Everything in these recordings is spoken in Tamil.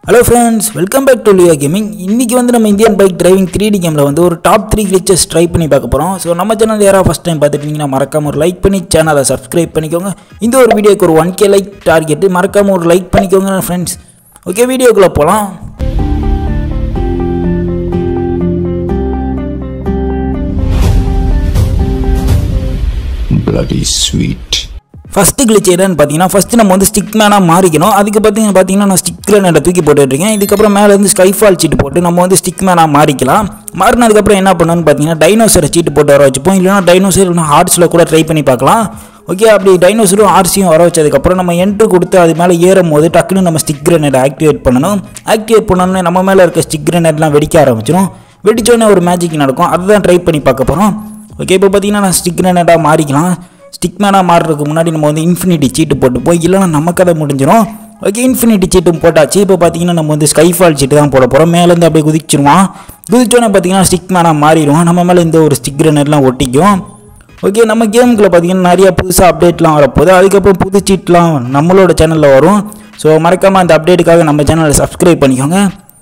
Hello friends welcome back to Liya gaming இன்றைக்கி வந்து நம்ம Indian bike driving three D கேமில் வந்து ஒரு டாப் த்ரீ கிளிச்சஸ் ட்ரை பண்ணி பார்க்க போகிறோம் ஸோ நம்ம சேனல் யாராவது ஃபஸ்ட் டைம் பார்த்துட்டீங்கன்னா மறக்காம ஒரு லைக் பண்ணி சேனலை சப்ஸ்கிரைப் பண்ணிக்கோங்க இந்த ஒரு வீடியோக்கு ஒரு ஒன் கே லைக் டார்கெட்டு மறக்காம ஒரு லைக் பண்ணிக்கோங்க ஃப்ரெண்ட்ஸ் ஓகே வீடியோக்குள்ளே போகலாம் bloody sweet. ஃபஸ்ட்டு கிளிச் என்னன்னு பார்த்தீங்கன்னா ஃபஸ்ட்டு நம்ம வந்து ஸ்டிக் மேனாக மாறிக்கணும் அதுக்கு பார்த்தீங்கன்னா பார்த்தீங்கன்னா நான் ஸ்டிக் கிரனேட்டை தூக்கி போட்டுட்ருக்கேன் இதுக்கப்புறம் மேலே வந்து ஸ்கைஃபால் சீட்டு போட்டு நம்ம வந்து ஸ்டிக் மேனாக மாறிக்கலாம் மாறினதுக்கப்புறம் என்ன பண்ணணும்னு பார்த்தீங்கன்னா டைனோசரை சீட்டு போட்டு வர வச்சுப்போம் இல்லைனா டைனோசர் இல்லைனா ஹார்ட்ஸில் கூட ட்ரை பண்ணி பார்க்கலாம் ஓகே அப்படி டைனோசரும் ஆர்சியும் வர வச்சதுக்கப்புறம் நம்ம என்ட்ரு கொடுத்து அது மேலே ஏறும் போது டக்குன்னு நம்ம ஸ்டிக் கிரனேட் ஆக்டிவேட் பண்ணணும் ஆக்டிவேட் பண்ணோன்னே நம்ம மேலே இருக்க ஸ்டிக் கிரனேட்லாம் வெடிக்க ஆரம்பிச்சிடும் வெடிச்சோடனே ஒரு மேஜிக் நடக்கும் அதுதான் ட்ரை பண்ணி பார்க்க போகிறோம் ஓகே இப்போ பார்த்தீங்கன்னா நான் ஸ்டிக் கிரனேட்டாக மாறிக்கலாம் ஸ்டிக் மேனாக மாறுறதுக்கு முன்னாடி நம்ம வந்து இன்ஃபினிட்டி சீட்டு போட்டு போய் இல்லைனா நம்ம கதை முடிஞ்சிடும் ஓகே இன்ஃபினிட்டி சீட்டும் போட்டாச்சு இப்போ பார்த்தீங்கன்னா நம்ம வந்து ஸ்கைஃபால் சீட்டு தான் போட போகிறோம் மேலேருந்து அப்படியே குதிச்சிருவான் குதிச்சோன்னே பார்த்தீங்கன்னா ஸ்டிக் மேனாக மாறிடுவோம் நம்ம மேலே இந்த ஒரு ஸ்டிக் கிரனேட்லாம் ஒட்டிக்கும் ஓகே நம்ம கேமுக்குள்ள பார்த்தீங்கன்னா நிறைய புதுசாக அப்டேட்லாம் வரப்போகுது அதுக்கப்புறம் புது சீட்லாம் நம்மளோட சேனலில் வரும் ஸோ மறக்காமல் அந்த அப்டேட்டுக்காக நம்ம சேனலை சப்ஸ்கிரைப் பண்ணிக்கோங்க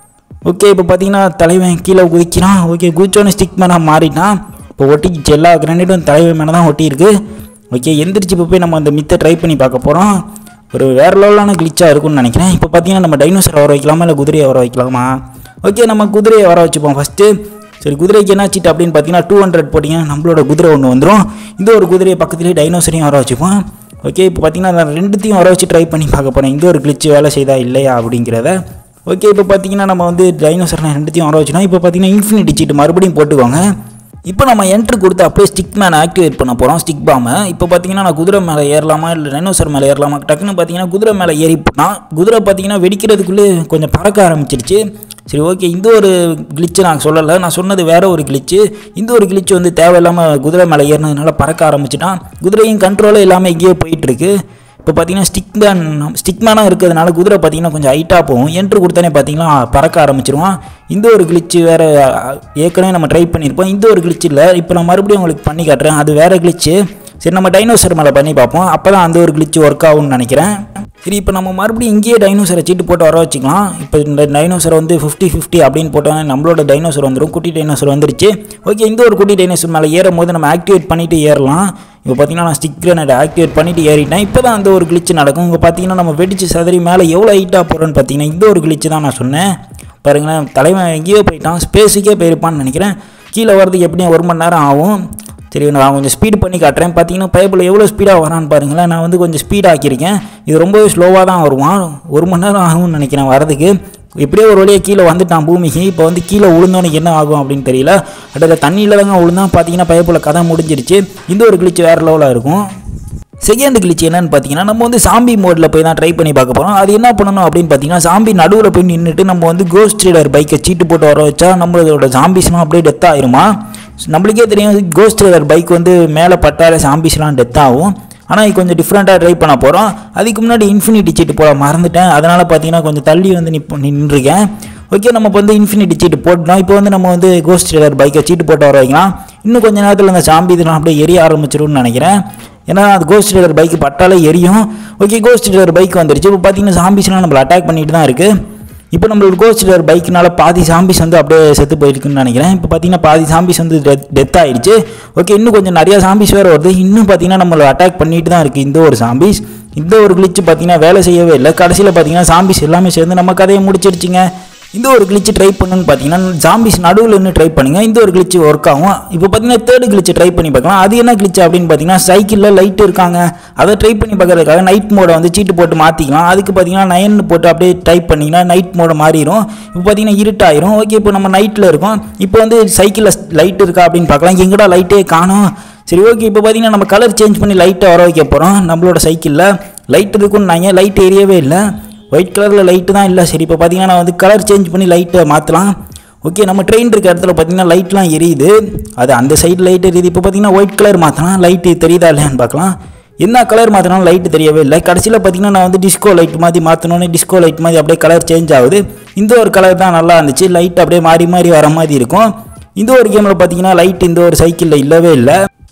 ஓகே இப்போ பார்த்தீங்கன்னா தலைவன் கீழே குதிக்கிறான் ஓகே குதிச்சோன்னே ஸ்டிக் மேனாக மாறிட்டான் இப்போ ஒட்டிக்கிச்சு எல்லா கிரானைட்டும் தலைவன் மேலே தான் ஒட்டியிருக்கு ஓகே எந்திரிச்சு இப்போ போய் நம்ம அந்த மித்தை ட்ரை பண்ணி பார்க்க போகிறோம் ஒரு வேறு லெவலான கிளிச்சாக இருக்கும்னு நினைக்கிறேன் இப்போ பார்த்தீங்கன்னா நம்ம டைனோசர் வர வைக்கலாமா இல்லை குதிரையை வர வைக்கலாமா ஓகே நம்ம குதிரையை வர வச்சுப்போம் ஃபஸ்ட்டு சரி குதிரைக்கு என்ன சீட் அப்படின்னு பார்த்தீங்கன்னா டூ ஹண்ட்ரட் போட்டிங்கன்னா நம்மளோட குதிரை ஒன்று வந்துடும் இந்த ஒரு குதிரையை பக்கத்துலேயே டைனோசரையும் வர வச்சுப்போம் ஓகே இப்போ பார்த்தீங்கன்னா நான் ரெண்டுத்தையும் வர வச்சு ட்ரை பண்ணி பார்க்க போகிறேன் இந்த ஒரு கிளிச்சு வேலை செய்தா இல்லையா அப்படிங்கிறத ஓகே இப்போ பார்த்தீங்கன்னா நம்ம வந்து டைனோசர் ரெண்டுத்தையும் வர வச்சுனா இப்போ பார்த்தீங்கன்னா இன்ஃபினிட்டி சீட்டு மறுபடியும் போட்டுக்கோங்க இப்போ நம்ம என்ட்ரு கொடுத்து அப்படியே ஸ்டிக் மேன் ஆக்டிவேட் பண்ண போகிறோம் ஸ்டிக் பாமை இப்போ பார்த்தீங்கன்னா நான் குதிரை மேலே ஏறலாமா இல்லை டைனோசர் மேலே ஏறலாமா டக்குன்னு பார்த்தீங்கன்னா குதிரை மேலே ஏறி போனால் குதிரை பார்த்தீங்கன்னா வெடிக்கிறதுக்குள்ளே கொஞ்சம் பறக்க ஆரம்பிச்சிருச்சு சரி ஓகே இந்த ஒரு கிளிச்சு நான் சொல்லலை நான் சொன்னது வேற ஒரு கிளிச்சு இந்த ஒரு கிளிச்சு வந்து தேவையில்லாமல் குதிரை மேலே ஏறினதுனால பறக்க ஆரம்பிச்சிட்டான் குதிரையும் கண்ட்ரோலும் எல்லாமே எங்கேயோ போயிட்டுருக்கு இப்போ பார்த்தீங்கன்னா ஸ்டிக் மேன் ஸ்டிக் மேனாக இருக்கிறதுனால குதிரை பார்த்தீங்கன்னா கொஞ்சம் ஹைட்டாக போகும் என்ட்ரு கொடுத்தானே பார்த்தீங்கன்னா பறக்க ஆரம்பிச்சிருவான் இந்த ஒரு கிளிச்சு வேறு ஏற்கனவே நம்ம ட்ரை பண்ணியிருப்போம் இந்த ஒரு கிளிச்சு இல்லை இப்போ நான் மறுபடியும் உங்களுக்கு பண்ணி காட்டுறேன் அது வேறு கிளிச்சு சரி நம்ம டைனோசர் மேலே பண்ணி பார்ப்போம் அப்போ தான் அந்த ஒரு கிளிச்சு ஒர்க் ஆகும்னு நினைக்கிறேன் சரி இப்போ நம்ம மறுபடியும் இங்கேயே டைனோசரை சீட்டு போட்டு வர வச்சுக்கலாம் இப்போ இந்த டைனோசர் வந்து ஃபிஃப்டி ஃபிஃப்டி அப்படின்னு போட்டோன்னா நம்மளோட டைனோசர் வந்துடும் குட்டி டைனோசர் வந்துருச்சு ஓகே இந்த ஒரு குட்டி டைனோசர் மேலே ஏறும் போது நம்ம ஆக்டிவேட் பண்ணிவிட்டு ஏறலாம் இப்போ பார்த்தீங்கன்னா நான் ஸ்டிக் கிரனேட் ஆக்டிவேட் பண்ணிவிட்டு ஏறிட்டேன் இப்போ தான் அந்த ஒரு கிளிச்சு நடக்கும் இங்கே பார்த்தீங்கன்னா நம்ம வெடிச்சு சதறி மேலே எவ்வளோ ஹைட்டாக போகிறோன்னு பார்த்தீங்கன்னா இந்த ஒரு கிளிச்சு தான் நான் சொன்னேன் பாருங்களேன் தலைவன் எங்கேயோ போயிட்டான் ஸ்பேஸுக்கே போயிருப்பான்னு நினைக்கிறேன் கீழே வரதுக்கு எப்படியும் ஒரு மணி நேரம் ஆகும் சரி நான் கொஞ்சம் ஸ்பீட் பண்ணி காட்டுறேன் பார்த்தீங்கன்னா பைப்பில் எவ்வளோ ஸ்பீடாக வரான்னு பாருங்களேன் நான் வந்து கொஞ்சம் ஸ்பீட் ஆக்கியிருக்கேன் இது ரொம்பவே ஸ்லோவாக தான் வருவான் ஒரு மணி நேரம் ஆகும்னு நினைக்கிறேன் வரதுக்கு எப்படியோ ஒரு வழியாக கீழே வந்துட்டான் பூமிக்கு இப்போ வந்து கீழே விழுந்தோன்னு என்ன ஆகும் அப்படின்னு தெரியல அதில் தண்ணியில் தாங்க விழுந்தான் பார்த்தீங்கன்னா பைப்பில் கதை முடிஞ்சிருச்சு இந்த ஒரு கிளிச்சு வேறு லெவலாக இருக்கும் செகண்ட் கிளிச் என்னன்னு பார்த்தீங்கன்னா நம்ம வந்து சாம்பி மோடில் போய் தான் ட்ரை பண்ணி பார்க்க போகிறோம் அது என்ன பண்ணணும் அப்படின்னு பார்த்தீங்கன்னா சாம்பி நடுவில் போய் நின்றுட்டு நம்ம வந்து கோஸ்ட் ரைடர் பைக்கை சீட்டு போட்டு வர வச்சா நம்மளோட சாம்பிஸ்லாம் அப்படியே டெத் ஆயிருமா நம்மளுக்கே தெரியும் கோஸ்ட் ரைடர் பைக் வந்து மேலே பட்டாலே சாம்பிஸ்லாம் டெத் ஆகும் ஆனால் இது கொஞ்சம் டிஃப்ரெண்ட்டாக ட்ரை பண்ண போகிறோம் அதுக்கு முன்னாடி இன்ஃபினிட்டி சீட்டு போட மறந்துட்டேன் அதனால் பார்த்தீங்கன்னா கொஞ்சம் தள்ளி வந்து நிப்ப நின்றுருக்கேன் ஓகே நம்ம இப்போ வந்து இன்ஃபினிட்டி சீட்டு போட்டோம் இப்போ வந்து நம்ம வந்து கோஸ்ட் ரைடர் பைக்கை சீட்டு போட்டு வர வைக்கலாம் இன்னும் கொஞ்சம் நேரத்தில் இந்த சாம்பி இதெல்லாம் அப்படியே எரிய ஆரம்பிச்சிரும்னு நினைக்கிறேன் ஏன்னா அது கோஸ்ட் ரைடர் பைக் பட்டாலே எரியும் ஓகே கோஸ்ட் ரைடர் பைக் வந்துருச்சு இப்போ பார்த்தீங்கன்னா சாம்பிஸ்லாம் நம்மளை அட்டாக் பண்ணிட்டு தான் இருக்குது இப்போ நம்மளோட கோஸ்ட் ரைடர் பைக்னால பாதி சாம்பிஸ் வந்து அப்படியே செத்து போயிருக்குன்னு நினைக்கிறேன் இப்போ பார்த்தீங்கன்னா பாதி சாம்பிஸ் வந்து டெத் ஆயிடுச்சு ஓகே இன்னும் கொஞ்சம் நிறையா சாம்பிஸ் வேறு வருது இன்னும் பார்த்தீங்கன்னா நம்மளை அட்டாக் பண்ணிட்டு தான் இருக்குது இந்த ஒரு சாம்பிஸ் இந்த ஒரு கிளிச்சு பார்த்தீங்கன்னா வேலை செய்யவே இல்லை கடைசியில் பார்த்தீங்கன்னா சாம்பிஸ் எல்லாமே சேர்ந்து நம்ம கதையை முடிச்சிருச்சுங்க இந்த ஒரு கிளிச்சு ட்ரை பண்ணுன்னு பார்த்தீங்கன்னா ஜாம்பிஸ் நடுவில் நின்று ட்ரை பண்ணுங்க இந்த ஒரு கிளிச்சு ஒர்க் ஆகும் இப்போ பார்த்தீங்கன்னா தேர்டு கிளிச்சு ட்ரை பண்ணி பார்க்கலாம் அது என்ன கிளிச்சு அப்படின்னு பார்த்தீங்கன்னா சைக்கிளில் லைட் இருக்காங்க அதை ட்ரை பண்ணி பார்க்கறதுக்காக நைட் மோடை வந்து சீட்டு போட்டு மாற்றிக்கலாம் அதுக்கு பார்த்தீங்கன்னா நயன் போட்டு அப்படியே டைப் பண்ணிங்கன்னா நைட் மோடை மாறிடும் இப்போ பார்த்தீங்கன்னா இருட்டாயிரும் ஓகே இப்போ நம்ம நைட்டில் இருக்கோம் இப்போ வந்து சைக்கிளில் லைட் இருக்கா அப்படின்னு பார்க்கலாம் எங்கடா லைட்டே காணும் சரி ஓகே இப்போ பார்த்தீங்கன்னா நம்ம கலர் சேஞ்ச் பண்ணி லைட்டை வர வைக்க போகிறோம் நம்மளோட சைக்கிளில் லைட் இருக்குன்னு நாங்கள் லைட் எரியவே இல்லை ஒயிட் கலரில் லைட்டு தான் இல்லை சரி இப்போ பார்த்தீங்கன்னா நான் வந்து கலர் சேஞ்ச் பண்ணி லைட்டை மாற்றலாம் ஓகே நம்ம ட்ரெயின் இருக்க இடத்துல பார்த்தீங்கன்னா லைட்லாம் எரியுது அது அந்த சைடு லைட் எரியுது இப்போ பார்த்தீங்கன்னா ஒயிட் கலர் மாற்றலாம் லைட்டு தெரியுதா இல்லையான்னு பார்க்கலாம் என்ன கலர் மாற்றினாலும் லைட்டு தெரியவே இல்லை கடைசியில் பார்த்தீங்கன்னா நான் வந்து டிஸ்கோ லைட் மாதிரி மாற்றினோன்னே டிஸ்கோ லைட் மாதிரி அப்படியே கலர் சேஞ்ச் ஆகுது இந்த ஒரு கலர் தான் நல்லா இருந்துச்சு லைட் அப்படியே மாறி மாறி வர மாதிரி இருக்கும் இந்த ஒரு கேமில் பார்த்தீங்கன்னா லைட் இந்த ஒரு சைக்கிளில் இல்லவே இல்லை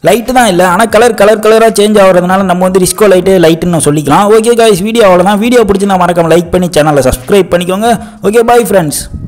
லைட்டு தான் இல்லை ஆனால் கலர் கலர் கலராக சேஞ்ச் ஆகிறதுனால நம்ம வந்து டிஸ்கோ லைட்டு லைட்டுன்னு சொல்லிக்கலாம் ஓகே காய்ஸ் வீடியோ அவ்வளோதான் வீடியோ பிடிச்சி நான் மறக்காம லைக் பண்ணி சேனலை சப்ஸ்கிரைப் பண்ணிக்கோங்க ஓகே பாய் ஃப்ரெண்ட்ஸ்